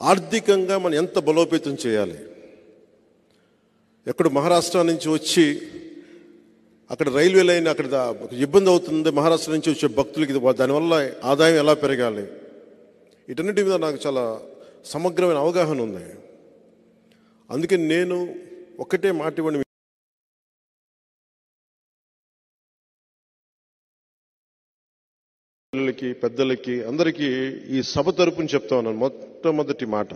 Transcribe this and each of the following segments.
ఆర్థికంగా మనం ఎంత బలోపేతం చేయాలి ఎక్కడ మహారాష్ట్ర నుంచి వచ్చి అక్కడ రైల్వే లైన్ అక్కడ దా- ఇబ్బంది అవుతుంది మహారాష్ట్ర నుంచి వచ్చే భక్తులకి ఇది- దానివల్ల ఆదాయం ఎలా పెరగాలి వీటన్నిటి మీద నాకు చాలా సమగ్రమైన అవగాహన ఉంది అందుకే నేను ఒకటే మాట ఇవ్వండి పిల్లలకి పెద్దలకి అందరికీ ఈ సభ తరపున చెప్తా ఉన్నాను మొట్టమొదటి మాట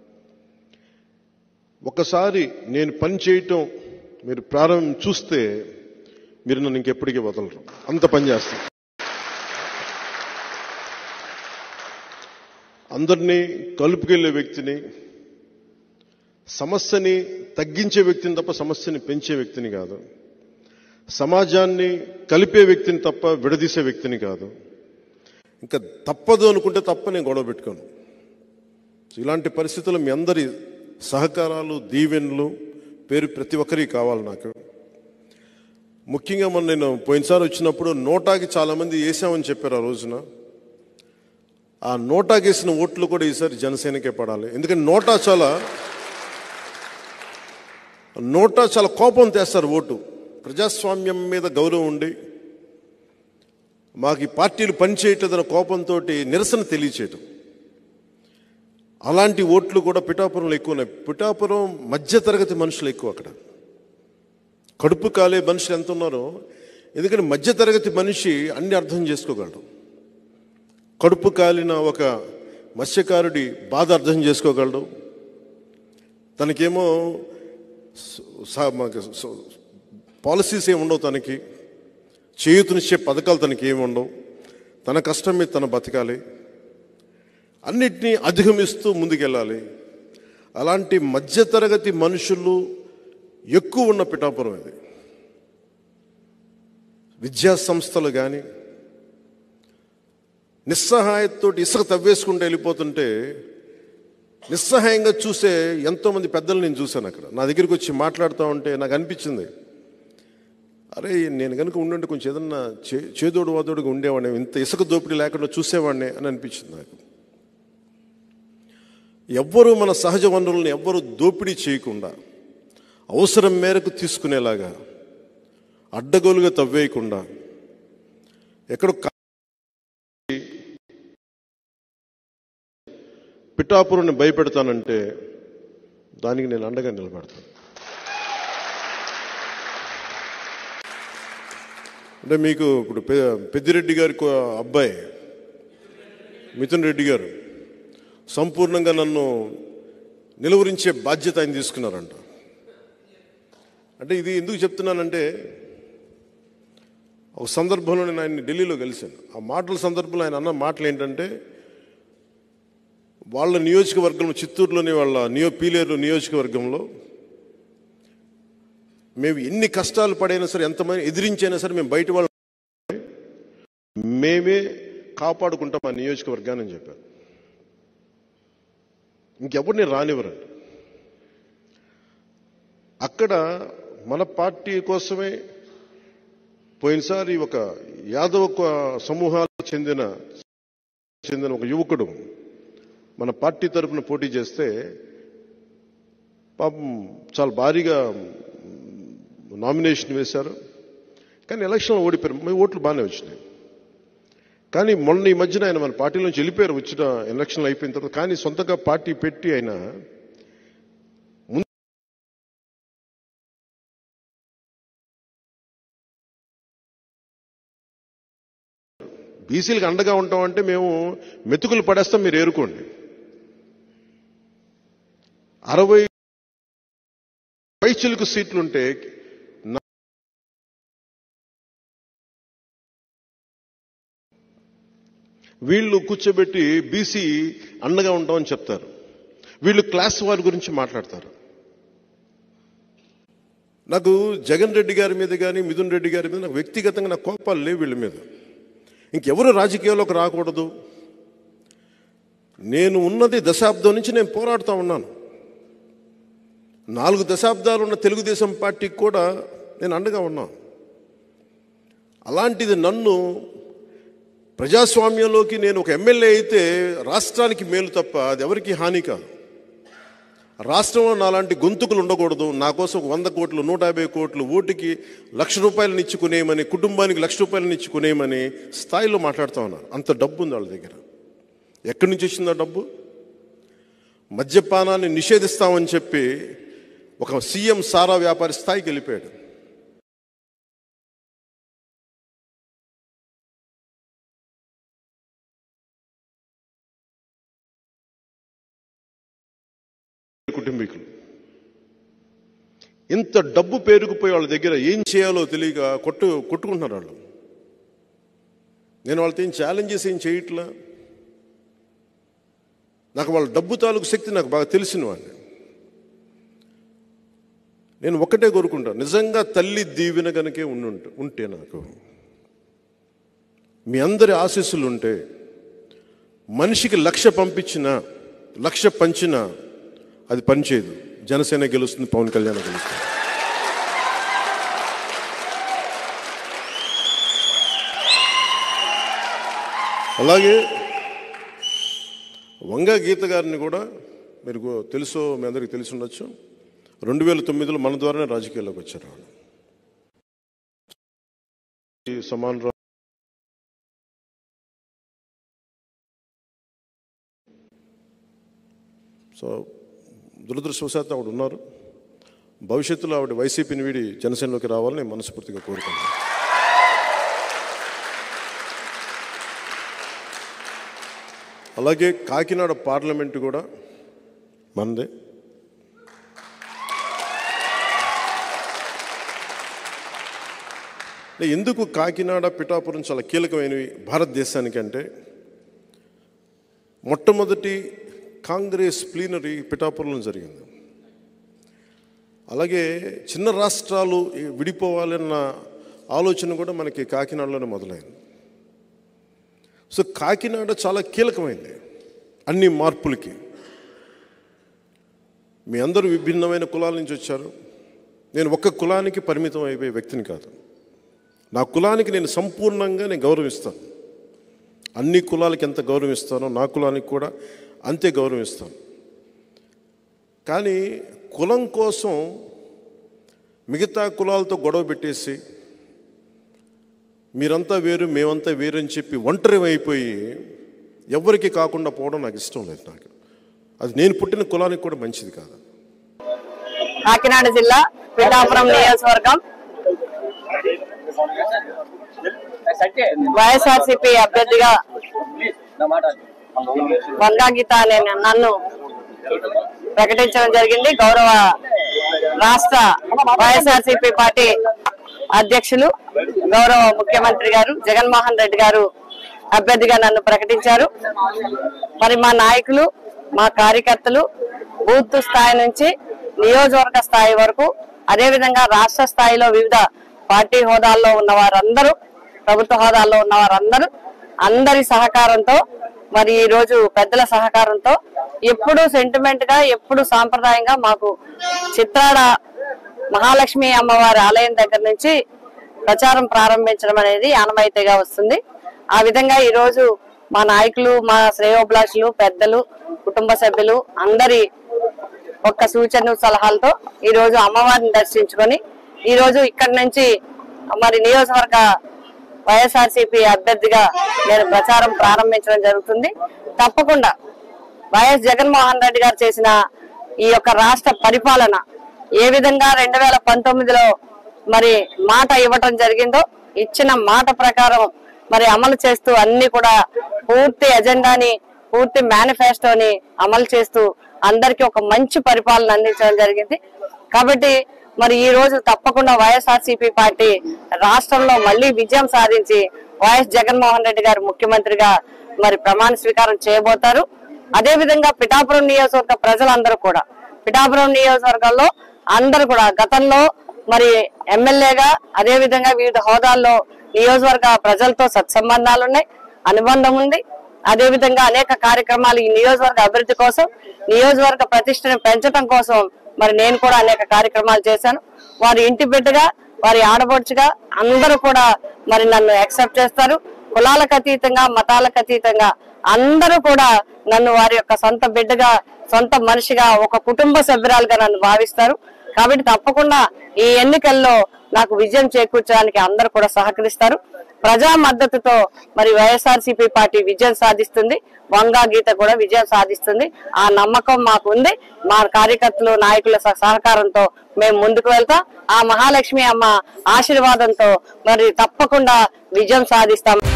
ఒకసారి నేను పని చేయటం మీరు ప్రారంభం చూస్తే మీరు నన్ను ఇంకెప్పటికీ వదలరు అంత పని చేస్తాను అందరినీ కలుపుకెళ్లే వ్యక్తిని సమస్యని తగ్గించే వ్యక్తిని తప్ప సమస్యని పెంచే వ్యక్తిని కాదు సమాజాన్ని కలిపే వ్యక్తిని తప్ప విడదీసే వ్యక్తిని కాదు ఇంకా తప్పదు అనుకుంటే తప్ప నేను గొడవ పెట్టుకోను ఇలాంటి పరిస్థితుల్లో మీ అందరి సహకారాలు దీవెనలు పేరు ప్రతి ఒక్కరికి కావాలి నాకు ముఖ్యంగా మొన్న నేను పోయినసారి వచ్చినప్పుడు నోటాకి చాలామంది వేసామని చెప్పారు ఆ రోజున ఆ నోటాకి వేసిన ఓట్లు కూడా ఈసారి జనసేనకే పడాలి ఎందుకంటే నోటా చాలా నోటా చాలా కోపం తెస్తారు ఓటు ప్రజాస్వామ్యం మీద గౌరవం ఉండి మాకు ఈ పార్టీలు పనిచేయట్లేదన్న కోపంతో నిరసన తెలియచేయటం అలాంటి ఓట్లు కూడా పిఠాపురంలో ఎక్కువ ఉన్నాయి పిఠాపురం మధ్యతరగతి మనుషులు ఎక్కువ అక్కడ కడుపు కాలే మనుషులు ఎంత ఉన్నారో ఎందుకంటే మధ్యతరగతి మనిషి అన్ని అర్థం చేసుకోగలడు కడుపు కాలిన ఒక మత్స్యకారుడి బాధ అర్థం చేసుకోగలడు తనకేమో స- స- మనకి స- పాలసీస్ ఏమి ఉండవు తనకి చేయూతనిచ్చే పథకాలు తనకి ఏమి ఉండవు తన కష్టం మీద తన బతకాలి అన్నిటినీ అధిగమిస్తూ ముందుకెళ్ళాలి అలాంటి మధ్యతరగతి మనుషులు ఎక్కువ ఉన్న పిఠాపురం ఇది విద్యా సంస్థలు కానీ నిస్సహాయతతో ఇసుక తవ్వేసుకుంటూ వెళ్ళిపోతుంటే నిస్సహాయంగా చూసే ఎంతోమంది పెద్దలు నేను చూశాను అక్కడ నా దగ్గరికి వచ్చి మాట్లాడుతూ ఉంటే నాకు అనిపించింది అరే నేను కనుక ఉండుంటే కొంచెం ఏదన్నా చే చేదోడు వాదోడుగా ఉండేవాడిని ఇంత ఇసుక దోపిడీ లేకుండా చూసేవాడిని అని అనిపించింది నాకు ఎవ్వరూ మన సహజ వనరులను ఎవ్వరూ దోపిడీ చేయకుండా అవసరం మేరకు తీసుకునేలాగా అడ్డగోలుగా తవ్వేయకుండా ఎక్కడో కా- పిఠాపురాన్ని భయపెడతానంటే దానికి నేను అండగా నిలబెడతాను అంటే మీకు ఇప్పుడు పె- పెద్దిరెడ్డి గారి కో- అబ్బాయి మిథున్ రెడ్డి గారు సంపూర్ణంగా నన్ను నిలువరించే బాధ్యత ఆయన తీసుకున్నారంట అంటే ఇది ఎందుకు చెప్తున్నానంటే ఒక సందర్భంలో నేను ఆయన్ని ఢిల్లీలో కలిశాను ఆ మాటల సందర్భంలో ఆయన అన్న మాటలు ఏంటంటే వాళ్ళ నియోజకవర్గం చిత్తూరులోని వాళ్ళ నియో పీలేరు నియోజకవర్గంలో మేము ఎన్ని కష్టాలు పడైనా సరే ఎంతమంది ఎదిరించైనా సరే మేము బయట వాళ్ళు మేమే కాపాడుకుంటాం ఆ నియోజకవర్గాన్ని అని చెప్పారు ఇంకెవరిని రానివ్వరండి అక్కడ మన పార్టీ కోసమే పోయినసారి ఒక యాదవ క- సమూహాలకు చెందిన చెందిన ఒక యువకుడు మన పార్టీ తరపున పోటీ చేస్తే పాపం చాలా భారీగా నామినేషన్ వేశారు కానీ ఎలక్షన్లో ఓడిపోయారు మీ ఓట్లు బాగానే వచ్చినాయి కానీ మొన్న ఈ మధ్యన ఆయన మన పార్టీ నుంచి వెళ్ళిపోయారు వచ్చిన ఎలక్షన్లు అయిపోయిన తర్వాత కానీ సొంతంగా పార్టీ పెట్టి ఆయన ముందు బీసీలకు అండగా ఉంటామంటే మేము మెతుకులు పడేస్తాం మీరు ఏరుకోండి అరవై పైచిలుకు సీట్లుంటే నా- వీళ్ళు కూర్చోబెట్టి బీసీ అండగా ఉంటామని చెప్తారు వీళ్ళు క్లాస్ వారి గురించి మాట్లాడతారు నాకు జగన్ రెడ్డి గారి మీద కానీ మిథున్ రెడ్డి గారి మీద నాకు వ్యక్తిగతంగా నాకు కోపాలు లేవు వీళ్ళ మీద ఇంకెవరు రాజకీయాల్లోకి రాకూడదు నేను ఉన్నది దశాబ్దం నుంచి నేను పోరాడుతూ ఉన్నాను నాలుగు దశాబ్దాలు ఉన్న తెలుగుదేశం పార్టీకి కూడా నేను అండగా ఉన్నాను అలాంటిది నన్ను ప్రజాస్వామ్యంలోకి నేను ఒక ఎమ్మెల్యే అయితే రాష్ట్రానికి మేలు తప్ప అది ఎవరికి హాని కాదు రాష్ట్రంలో నాలాంటి గొంతుకులు ఉండకూడదు నా కోసం ఒక వంద కోట్లు నూట యాభై కోట్లు ఓటుకి లక్ష రూపాయలు ఇచ్చుకునేయమని కుటుంబానికి లక్ష రూపాయలు ఇచ్చుకునేయమని స్థాయిలో మాట్లాడుతూ ఉన్నారు అంత డబ్బు ఉంది వాళ్ళ దగ్గర ఎక్కడి నుంచి వచ్చింది ఆ డబ్బు మద్యపానాన్ని నిషేధిస్తామని చెప్పి ఒక సీఎం సారా వ్యాపారి స్థాయికి వెళ్ళిపోయాడు కుటుంబీకులు ఇంత డబ్బు పేరుకుపోయి వాళ్ళ దగ్గర ఏం చేయాలో తెలియక కొట్టు కొట్టుకుంటున్నారు వాళ్ళు నేను వాళ్ళతో ఏం ఛాలెంజ్ చేసి ఏం చేయట్లా నాకు వాళ్ళ డబ్బు తాలూకు శక్తి నాకు బాగా తెలిసిన వాడిని నేను ఒక్కటే కోరుకుంటా నిజంగా తల్లి దీవెన కనుకే ఉండుంటే ఉంటే నాకు మీ అందరి ఆశీస్సులు ఉంటే మనిషికి లక్ష పంపించిన లక్ష పంచినా అది పనిచేయదు జనసేన గెలుస్తుంది పవన్ కళ్యాణ్ గెలుస్తుంది అలాగే వంగ గీత గారిని కూడా మీరు గు- తెలుసో మీ అందరికీ తెలిసి ఉండొచ్చు రెండు వేల తొమ్మిదిలో మన ద్వారానే రాజకీయాల్లోకి వచ్చారు వాళ్ళు ఈ సమాన్ రా- సో దురదృష్టవశాత్తు ఆవిడ ఉన్నారు భవిష్యత్తులో ఆవిడ వైసీపీని వీడి జనసేనలోకి రావాలని నేను మనస్ఫూర్తిగా కోరుకుంటున్నాను అలాగే కాకినాడ పార్లమెంటు కూడా మనదే ఎందుకు కాకినాడ పిఠాపురం చాలా కీలకమైనవి భారతదేశానికి అంటే మొట్టమొదటి కాంగ్రెస్ ప్లీనరీ పిఠాపురంలో జరిగింది అలాగే చిన్న రాష్ట్రాలు విడిపోవాలన్న ఆలోచన కూడా మనకి కాకినాడలోనే మొదలైంది సో కాకినాడ చాలా కీలకమైంది అన్ని మార్పులకి మీ అందరూ విభిన్నమైన కులాల నుంచి వచ్చారు నేను ఒక్క కులానికి పరిమితం అయిపోయే వ్యక్తిని కాదు నా కులానికి నేను సంపూర్ణంగా నేను గౌరవిస్తాను అన్ని కులాలకి ఎంత గౌరవిస్తానో నా కులానికి కూడా అంతే గౌరవిస్తాను కానీ కులం కోసం మిగతా కులాలతో గొడవ పెట్టేసి మీరంతా వేరు మేమంతా వేరు అని చెప్పి ఒంటరి అయిపోయి ఎవరికి కాకుండా పోవడం నాకు ఇష్టం లేదు నాకు అది నేను పుట్టిన కులానికి కూడా మంచిది కాదు కాకినాడ జిల్లా పిఠాపురం నియోజకవర్గం వైఎస్ఆర్సీపీ అభ్యర్థిగా వంగా గీత అనే నన్ను ప్రకటించడం జరిగింది గౌరవ రాష్ట్ర వైఎస్ఆర్సీపీ పార్టీ అధ్యక్షులు గౌరవ ముఖ్యమంత్రి గారు జగన్మోహన్ రెడ్డి గారు అభ్యర్థిగా నన్ను ప్రకటించారు మరి మా నాయకులు మా కార్యకర్తలు బూత్ స్థాయి నుంచి నియోజకవర్గ స్థాయి వరకు అదేవిధంగా రాష్ట్ర స్థాయిలో వివిధ పార్టీ హోదాల్లో ఉన్న వారందరూ ప్రభుత్వ హోదాల్లో ఉన్న వారందరూ అందరి సహకారంతో మరి ఈ రోజు పెద్దల సహకారంతో ఎప్పుడు సెంటిమెంట్ గా ఎప్పుడు సాంప్రదాయంగా మాకు చిత్రాడ మహాలక్ష్మి అమ్మవారి ఆలయం దగ్గర నుంచి ప్రచారం ప్రారంభించడం అనేది ఆనవాయితీగా వస్తుంది ఆ విధంగా ఈ రోజు మా నాయకులు మా శ్రేయోభిలాషులు పెద్దలు కుటుంబ సభ్యులు అందరి ఒక్క సూచన సలహాలతో ఈ రోజు అమ్మవారిని దర్శించుకొని ఈ రోజు ఇక్కడి నుంచి మరి నియోజకవర్గ వైఎస్ఆర్సీపీ అభ్యర్థిగా నేను ప్రచారం ప్రారంభించడం జరుగుతుంది తప్పకుండా వైఎస్ జగన్మోహన్ రెడ్డి గారు చేసిన ఈ యొక్క రాష్ట్ర పరిపాలన ఏ విధంగా రెండు వేల పంతొమ్మిదిలో మరి మాట ఇవ్వటం జరిగిందో ఇచ్చిన మాట ప్రకారం మరి అమలు చేస్తూ అన్ని కూడా పూర్తి ఎజెండాని పూర్తి మేనిఫెస్టోని అమలు చేస్తూ అందరికీ ఒక మంచి పరిపాలన అందించడం జరిగింది కాబట్టి మరి ఈ రోజు తప్పకుండా వైఎస్ఆర్సీపీ పార్టీ రాష్ట్రంలో మళ్ళీ విజయం సాధించి వైఎస్ జగన్మోహన్ రెడ్డి గారు ముఖ్యమంత్రిగా మరి ప్రమాణ స్వీకారం చేయబోతారు అదే విధంగా పిఠాపురం నియోజకవర్గ ప్రజలందరూ కూడా పిఠాపురం నియోజకవర్గంలో అందరూ కూడా గతంలో మరి ఎమ్మెల్యేగా అదే విధంగా వివిధ హోదాల్లో నియోజకవర్గ ప్రజలతో సత్సంబంధాలు ఉన్నాయి అనుబంధం ఉంది అదే విధంగా అనేక కార్యక్రమాలు ఈ నియోజకవర్గ అభివృద్ధి కోసం నియోజకవర్గ ప్రతిష్టను పెంచడం కోసం మరి నేను కూడా అనేక కార్యక్రమాలు చేశాను వారి ఇంటి బిడ్డగా వారి ఆడపడుచుగా అందరూ కూడా మరి నన్ను యాక్సెప్ట్ చేస్తారు కులాలకు అతీతంగా మతాలకు అతీతంగా అందరూ కూడా నన్ను వారి యొక్క సొంత బిడ్డగా సొంత మనిషిగా ఒక కుటుంబ సభ్యురాలుగా నన్ను భావిస్తారు కాబట్టి తప్పకుండా ఈ ఎన్నికల్లో నాకు విజయం చేకూర్చడానికి అందరూ కూడా సహకరిస్తారు ప్రజా మద్దతుతో మరి వైఎస్ఆర్సీపీ పార్టీ విజయం సాధిస్తుంది వంగా గీత కూడా విజయం సాధిస్తుంది ఆ నమ్మకం మాకు ఉంది మా కార్యకర్తలు నాయకుల సహ- సహకారంతో మేము ముందుకు వెళ్తాం ఆ మహాలక్ష్మి అమ్మ ఆశీర్వాదంతో మరి తప్పకుండా విజయం సాధిస్తాం